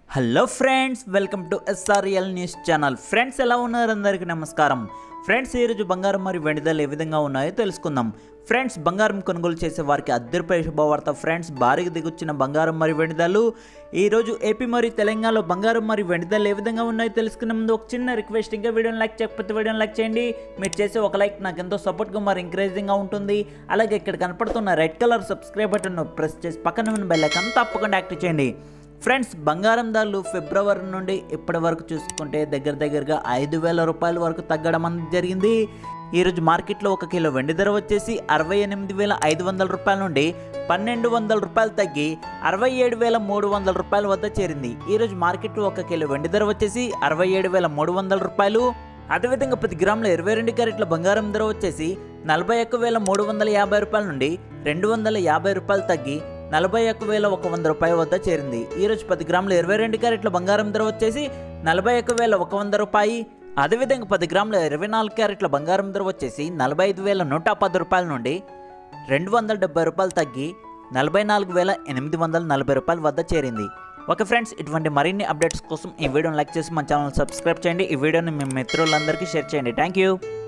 hello friends welcome to SRL news channel friends ఎలా ఉన్నారు అందరికీ నమస్కారం ఫ్రెండ్స్ ఈరోజు బంగారం మరియు వెండి ధరలు ఏ విధంగా ఉన్నాయో తెలుసుకుందాం ఫ్రెండ్స్ బంగారం కొనుగోలు చేసే వారికి అద్దరిపై శుభవార్త ఫ్రెండ్స్ భారీగా దిగొచ్చిన బంగారం మరియు వెండి ధరలు ఈరోజు ఏపీ మరియు తెలంగాణలో బంగారం మరియు వెండి ధరలు ఏ విధంగా ఉన్నాయో తెలుసుకునే ముందు ఒక చిన్న రిక్వెస్ట్ ఇంకా వీడియోని లైక్ చేయకపోతే వీడియోని లైక్ చేయండి మీరు చేసే ఒక లైక్ నాకు ఎంతో సపోర్ట్గా మరి ఎంకరేజింగ్గా ఉంటుంది అలాగే ఇక్కడ కనపడుతున్న రెడ్ కలర్ సబ్స్క్రైబ్ బటన్ను ప్రెస్ చేసి పక్కన ఉన్న బెల్ ఐకాన్ తప్పకుండా యాక్టివ్ చేయండి ఫ్రెండ్స్ బంగారం ధరలు ఫిబ్రవరి నుండి ఇప్పటి వరకు చూసుకుంటే దగ్గర దగ్గరగా ఐదు వేల రూపాయల వరకు తగ్గడం అనేది జరిగింది ఈరోజు మార్కెట్లో ఒక కిలో వెండి ధర వచ్చేసి అరవై ఎనిమిది వేల ఐదు వందల రూపాయల నుండి పన్నెండు వందల రూపాయలు తగ్గి అరవై ఏడు వేల మూడు వందల రూపాయల వద్ద చేరింది ఈరోజు మార్కెట్లో ఒక కిలో వెండి ధర వచ్చేసి అరవై ఏడు వేల మూడు వందల రూపాయలు అదేవిధంగా పది గ్రాముల ఇరవై రెండు క్యారెట్ల బంగారం ధర వచ్చేసి నలభై ఒక్క వేల మూడు వందల యాభై రూపాయల నుండి రెండు వందల యాభై రూపాయలు తగ్గి నలభై ఒక్క వేల ఒక వంద రూపాయల వద్ద చేరింది ఈరోజు పది గ్రాముల ఇరవై రెండు క్యారెట్ల బంగారం ధర వచ్చేసి నలభై ఒక్క వేల ఒక వంద రూపాయి అదేవిధంగా పది గ్రాముల ఇరవై నాలుగు క్యారెట్ల బంగారం ధర వచ్చేసి నలభై ఐదు వేల నూట పది రూపాయల నుండి రెండు వందల డెబ్బై రూపాయలు తగ్గి నలభై నాలుగు వేల ఎనిమిది వందల నలభై రూపాయల వద్ద చేరింది ఓకే ఫ్రెండ్స్ ఇటువంటి మరిన్ని అప్డేట్స్ కోసం ఈ వీడియోని లైక్ చేసి మన ఛానల్ సబ్స్క్రైబ్ చేయండి ఈ వీడియోని మీ మిత్రులందరికీ షేర్ చేయండి థ్యాంక్ యూ